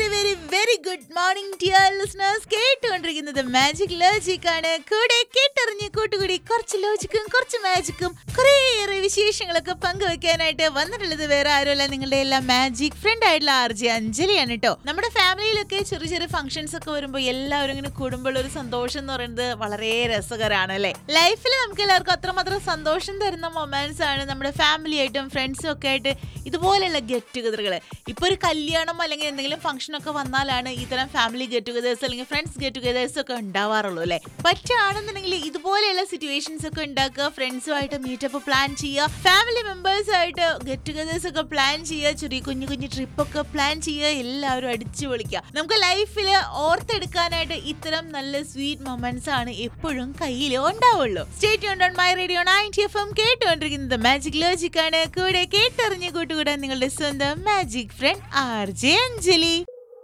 very very very good morning dear listeners കേട്ടുകൊണ്ടിരിക്കുന്നത് Magic Logic ആണ് കൂടെ കേട്ടറിഞ്ഞ് കൂട്ടുകൂടി കുറച്ച് ലോജിക്കും കുറച്ച് മാജിക്കും കുറേയേറെ വിശേഷങ്ങളൊക്കെ പങ്കുവെക്കാനായിട്ട് വന്നിട്ടുള്ളത് വേറെ ആരുമല്ല നിങ്ങളുടെ എല്ലാം മാജിക് ഫ്രണ്ട് ആയിട്ടുള്ള ആർ ജെ അഞ്ജലിയാണ് കേട്ടോ നമ്മുടെ ഫാമിലിയിലൊക്കെ ചെറിയ ചെറിയ ഫംഗ്ഷൻസ് ഒക്കെ വരുമ്പോൾ എല്ലാവരും ഇങ്ങനെ കൂടുമ്പോൾ ഒരു സന്തോഷം എന്ന് പറയുന്നത് വളരെ രസകരമാണ് അല്ലേ ലൈഫിൽ നമുക്ക് എല്ലാവർക്കും അത്രമാത്രം സന്തോഷം തരുന്ന മൊമെന്റ്സ് ആണ് നമ്മുടെ ഫാമിലി ആയിട്ടും ഫ്രണ്ട്സും ഒക്കെ ആയിട്ട് ഇതുപോലെയുള്ള ഗെറ്റ് ടുഗദറുകൾ ഇപ്പൊ ഒരു കല്യാണം അല്ലെങ്കിൽ എന്തെങ്കിലും ഫംഗ്ഷൻ ഒക്കെ വന്നാലാണ് ഇത്തരം ഫാമിലി ഗെറ്റ് ടുഗദേഴ്സ് അല്ലെങ്കിൽ ഫ്രണ്ട്സ് ഗെറ്റ് ടുഗദേഴ്സ് ഒക്കെ ഉണ്ടാവാറുള്ളൂ അല്ലെ പറ്റുകയാണെന്നുണ്ടെങ്കിൽ ഇതുപോലെയുള്ള സിറ്റുവേഷൻസ് ഒക്കെ ഉണ്ടാക്കുക ഫ്രണ്ട്സുമായിട്ട് മീറ്റപ്പ് പ്ലാൻ ചെയ്യുക ഫാമിലി മെമ്പേഴ്സ് ആയിട്ട് ഗെറ്റ് ടുഗദേഴ്സ് ഒക്കെ പ്ലാൻ ചെയ്യുക ചെറിയ കുഞ്ഞു കുഞ്ഞു ട്രിപ്പ് ഒക്കെ പ്ലാൻ ചെയ്യുക എല്ലാവരും അടിച്ചു പൊളിക്കുക നമുക്ക് ലൈഫിൽ ഓർത്തെടുക്കാനായിട്ട് ഇത്തരം നല്ല സ്വീറ്റ് മൊമെന്റ്സ് ആണ് എപ്പോഴും കയ്യിൽ ഉണ്ടാവുള്ളൂ state on my radio ninety F M കേട്ടുകൊണ്ടിരിക്കുന്നത് മാജിക് ലോജിക് ആണ് കൂടെ കേട്ടറിഞ്ഞ് കൂട്ടുകൂടാൻ നിങ്ങളുടെ സ്വന്തം magic friend R J Anjali